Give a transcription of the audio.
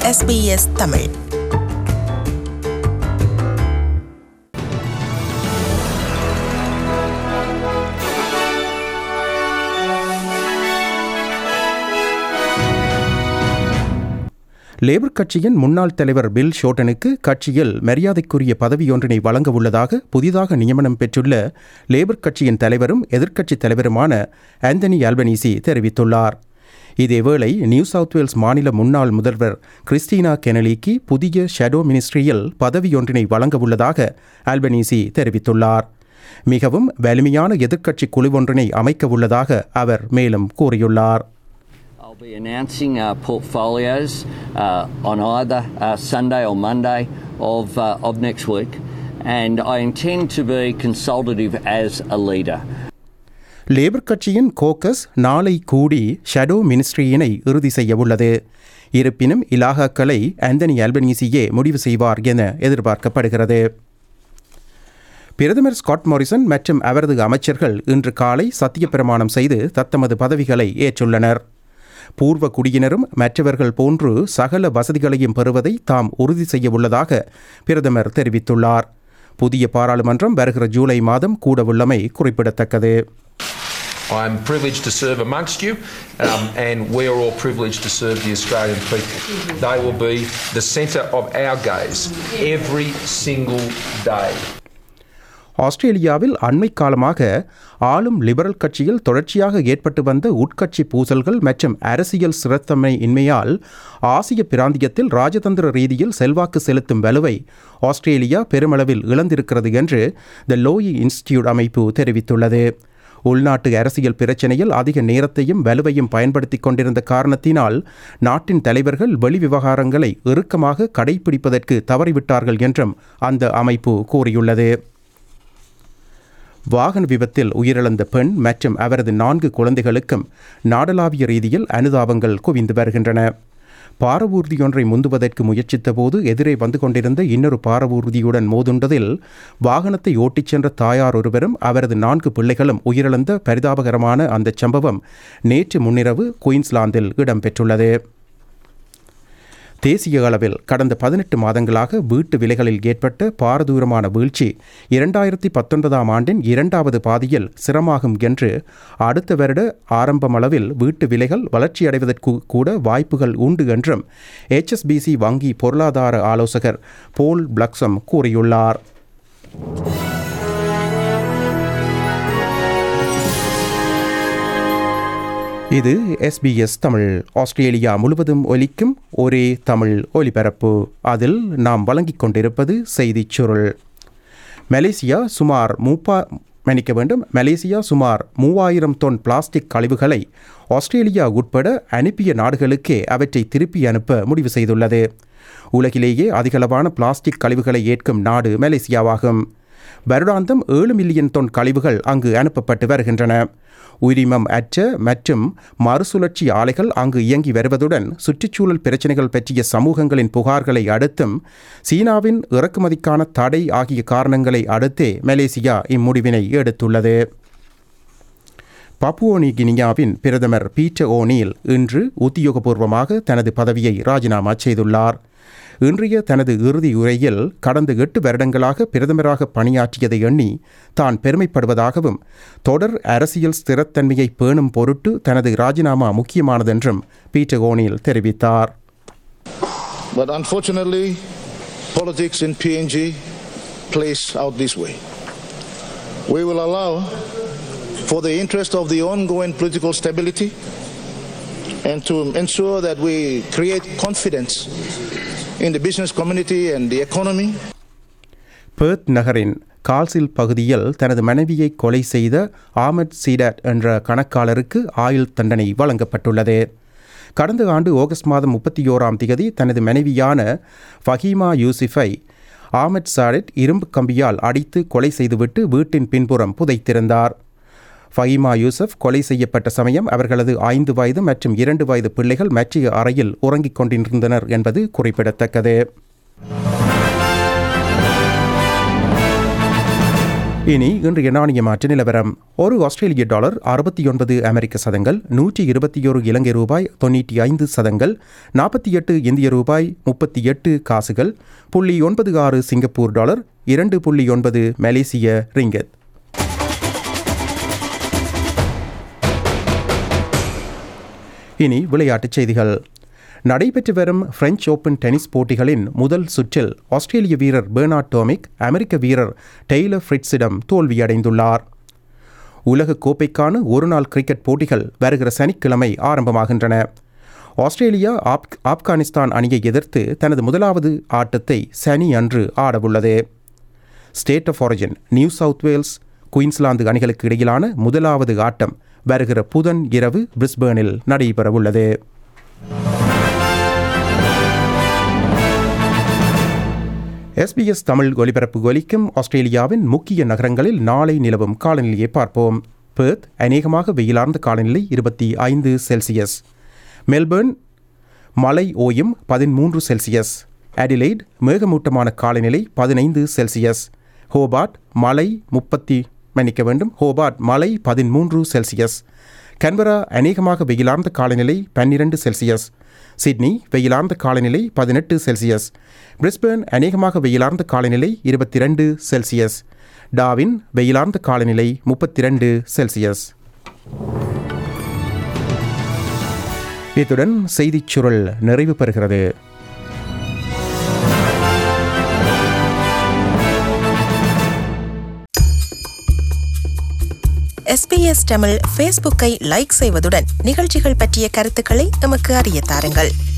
SBS Tamil labour கட்சியின் முன்னாள் தலைவர் பில் ஷோட்டனுக்கு கட்சியில் மரியாதைக்குரிய பதவியொன்றினை வழங்க உள்ளதாக புதிதாக நியமனம் பெற்றுள்ள லேபர் கட்சியின் தலைவரும் எதிர்க்கட்சித் தலைவருமான ஆந்தனி ஆல்பனீசி தெரிவித்துள்ளார் இதேவேளை நியூ சவுத் வேல்ஸ் மாநில முன்னாள் முதல்வர் கிறிஸ்டினா கெனலிக்கு புதிய ஷெடோ மினிஸ்ட்ரியில் பதவியொன்றினை வழங்க உள்ளதாக ஆல்பனீசி தெரிவித்துள்ளார் மிகவும் வலிமையான எதிர்க்கட்சி குழுவொன்றினை அமைக்க உள்ளதாக அவர் மேலும் கூறியுள்ளார் I'll be announcing uh, portfolios uh, on either uh, Sunday or Monday of, uh, of next week, and I intend to be consultative as a leader. Labor கட்சியின் கோக்கஸ் நாளை கூடி ஷெடோ மினிஸ்ட்ரியினை இறுதி செய்ய உள்ளது இருப்பினும் இலாகாக்களை ஆந்தனி ஆல்பனீசியே முடிவு செய்வார் என எதிர்பார்க்கப்படுகிறது பிரதமர் ஸ்காட் மாரிசன் மற்றும் அவரது அமைச்சர்கள் இன்று காலை சத்திய பிரமாணம் செய்து தத்தமது பதவிகளை ஏற்றுள்ளனர் பூர்வ குடியினரும் மற்றவர்கள் போன்று சகல வசதிகளையும் பெறுவதை தாம் உறுதி செய்ய உள்ளதாக பிரதமர் தெரிவித்துள்ளார் புதிய பாராளுமன்றம் வருகிற ஜூலை மாதம் கூடவுள்ளமை குறிப்பிடத்தக்கது I'm privileged to serve amongst you, um, and we are all privileged to serve the Australian people. They will be the centre of our gaze every single day. ஆஸ்திரேலியாவில் அண்மை காலமாக ஆளும் லிபரல் கட்சியில் தொடர்ச்சியாக ஏற்பட்டு வந்த உட்கட்சி பூசல்கள் மற்றும் அரசியல் ஸ்திரத்தன்மை இன்மையால் ஆசிய பிராந்தியத்தில் ராஜதந்திர ரீதியில் செல்வாக்கு செலுத்தும் வலுவை ஆஸ்திரேலியா பெருமளவில் இழந்திருக்கிறது என்று த லோயி இன்ஸ்டிடியூட் அமைப்பு தெரிவித்துள்ளது உள்நாட்டு அரசியல் பிரச்சனையில் அதிக நேரத்தையும் வலுவையும் பயன்படுத்திக் கொண்டிருந்த காரணத்தினால் நாட்டின் தலைவர்கள் வெளி விவகாரங்களை இறுக்கமாக கடைபிடிப்பதற்கு தவறிவிட்டார்கள் என்றும் அந்த அமைப்பு கூறியுள்ளது வாகன விபத்தில் உயிரிழந்த பெண் மற்றும் அவரது நான்கு குழந்தைகளுக்கும் நாடளாவிய ரீதியில் அனுதாபங்கள் குவிந்து வருகின்றன பாரவூர்தியொன்றை முந்துவதற்கு முயற்சித்தபோது எதிரே வந்து கொண்டிருந்த இன்னொரு பாரவூர்தியுடன் மோதுண்டதில் வாகனத்தை ஓட்டிச் சென்ற தாயார் ஒருவரும் அவரது நான்கு பிள்ளைகளும் உயிரிழந்த பரிதாபகரமான அந்த சம்பவம் நேற்று முன்னிரவு குயின்ஸ்லாந்தில் இடம்பெற்றுள்ளது தேசிய அளவில் கடந்த பதினெட்டு மாதங்களாக வீட்டு விலைகளில் ஏற்பட்ட பாரதூரமான வீழ்ச்சி இரண்டாயிரத்தி பத்தொன்பதாம் ஆண்டின் இரண்டாவது பாதியில் சிரமாகும் என்று அடுத்த வருட ஆரம்பமளவில் வீட்டு விலைகள் வளர்ச்சியடைவதற்கு கூட வாய்ப்புகள் உண்டு என்றும் HSBC வங்கி பொருளாதார ஆலோசகர் போல் பிளக்சம் கூறியுள்ளார் இது எஸ்பிஎஸ் தமிழ் ஆஸ்திரேலியா முழுவதும் ஒலிக்கும் ஒரே தமிழ் ஒலிபரப்பு அதில் நாம் வழங்கிக் கொண்டிருப்பது செய்திச் சுருள் மலேசியா சுமார் மூப்பா மன்னிக்க வேண்டும் மலேசியா சுமார் மூவாயிரம் தொன் பிளாஸ்டிக் கழிவுகளை ஆஸ்திரேலியா உட்பட அனுப்பிய நாடுகளுக்கே அவற்றை திருப்பி அனுப்ப முடிவு செய்துள்ளது உலகிலேயே அதிகளவான பிளாஸ்டிக் கழிவுகளை ஏற்கும் நாடு மலேசியாவாகும் வருடாந்தம் ஏழு மில்லியன் தொன் கழிவுகள் அங்கு அனுப்பப்பட்டு வருகின்றன உரிமம் அற்ற மற்றும் மறுசுழற்சி ஆலைகள் அங்கு இயங்கி வருவதுடன் சுற்றுச்சூழல் பிரச்சினைகள் பற்றிய சமூகங்களின் புகார்களை அடுத்தும் சீனாவின் இறக்குமதிக்கான தடை ஆகிய காரணங்களை அடுத்தே மலேசியா இம்முடிவினை எடுத்துள்ளது பப்புவோனி கினியாவின் பிரதமர் பீட்டர் ஓனீல் இன்று உத்தியோகபூர்வமாக தனது பதவியை ராஜினாமா செய்துள்ளார் இன்றைய தனது இறுதி உரையில் கடந்த எட்டு வருடங்களாக பிரதமராக பணியாற்றியதை எண்ணி தான் பெருமைப்படுவதாகவும் தொடர் அரசியல் ஸ்திரத்தன்மையை பேணும் பொருட்டு தனது ராஜினாமா முக்கியமானதென்றும் பீட்டர் ஓனில் தெரிவித்தார் But unfortunately, politics in PNG plays out this way. We will allow, for the interest of the ongoing political stability and to ensure that we create confidence in the business community and the economy, Perth நகரின் கால்சில் பகுதியில் தனது மனைவியை கொலை செய்த ஆமட் சீடாட் என்ற கணக்காளருக்கு ஆயுள் தண்டனை வழங்கப்பட்டுள்ளது கடந்த ஆண்டு ஆகஸ்ட் மாதம் முப்பத்தி ஓராம் தேதி தனது மனைவியான ஃபஹீமா யூசிஃபை ஆமட் சாடெட் இரும்பு கம்பியால் அடித்து கொலை செய்துவிட்டு வீட்டின் பின்புறம் புதைத்திருந்தார் ஃபஹீமா யூசப் கொலை செய்யப்பட்ட சமயம் அவர்களது ஐந்து வயது மற்றும் இரண்டு வயது பிள்ளைகள் மற்றைய அறையில் உறங்கிக் கொண்டிருந்தனர் என்பது குறிப்பிடத்தக்கது இனி இன்றைய நாணய மாற்று நிலவரம் ஒரு ஆஸ்திரேலிய டாலர் அறுபத்தி ஒன்பது அமெரிக்க சதங்கள் நூற்றி இருபத்தி ஒரு இலங்கை ரூபாய் தொண்ணூற்றி ஐந்து சதங்கள் நாற்பத்தி எட்டு இந்திய ரூபாய் முப்பத்தி எட்டு காசுகள் புள்ளி ஒன்பது ஆறு சிங்கப்பூர் டாலர் இரண்டு புள்ளி ஒன்பது மலேசிய ரிங்கத் இனி விளையாட்டுச் செய்திகள் நடைபெற்று வரும் பிரெஞ்சு ஓபன் டென்னிஸ் போட்டிகளின் முதல் சுற்றில் ஆஸ்திரேலிய வீரர் பெர்னார்ட் டோமிக் அமெரிக்க வீரர் டெய்லர் ஃப்ரிட்ஸிடம் தோல்வியடைந்துள்ளார் உலக கோப்பைக்கான ஒருநாள் கிரிக்கெட் போட்டிகள் வருகிற சனிக்கிழமை ஆரம்பமாகின்றன ஆஸ்திரேலியா ஆப் ஆப்கானிஸ்தான் அணியை எதிர்த்து தனது முதலாவது ஆட்டத்தை சனி அன்று ஆடவுள்ளது State of Origin New South Wales Queensland அணிகளுக்கு இடையிலான முதலாவது ஆட்டம் வருகிற புதன் இரவு பிரிஸ்பேனில் நடைபெறவுள்ளது எஸ்பிஎஸ் தமிழ் ஒலிபரப்பு ஒலிக்கும் ஆஸ்திரேலியாவின் முக்கிய நகரங்களில் நாளை நிலவும் காலநிலையை பார்ப்போம் பெர்த் அநேகமாக வெயிலார்ந்த காலநிலை இருபத்தி ஐந்து செல்சியஸ் மெல்பர்ன் மலை ஓயும் பதிமூன்று செல்சியஸ் அடிலைட் மேகமூட்டமான காலநிலை பதினைந்து செல்சியஸ் ஹோபார்ட் மலை முப்பத்தி மன்னிக்க வேண்டும் ஹோபார்ட் மலை பதிமூன்று செல்சியஸ் கன்பரா அநேகமாக வெயிலார்ந்த காலநிலை பன்னிரண்டு செல்சியஸ் சிட்னி வெயிலார்ந்த காலநிலை பதினெட்டு செல்சியஸ் பிரிஸ்பேர்ன் அநேகமாக வெயிலார்ந்த காலநிலை இருபத்தி ரெண்டு செல்சியஸ் டாவின் வெயிலார்ந்த காலநிலை முப்பத்தி ரெண்டு செல்சியஸ் இத்துடன் செய்திச் சுருள் நிறைவு பெறுகிறது எஸ்பிஎஸ் தமிழ் ஃபேஸ்புக்கை லைக் செய்வதுடன் நிகழ்ச்சிகள் பற்றிய கருத்துக்களை எமக்கு அறிய தாருங்கள்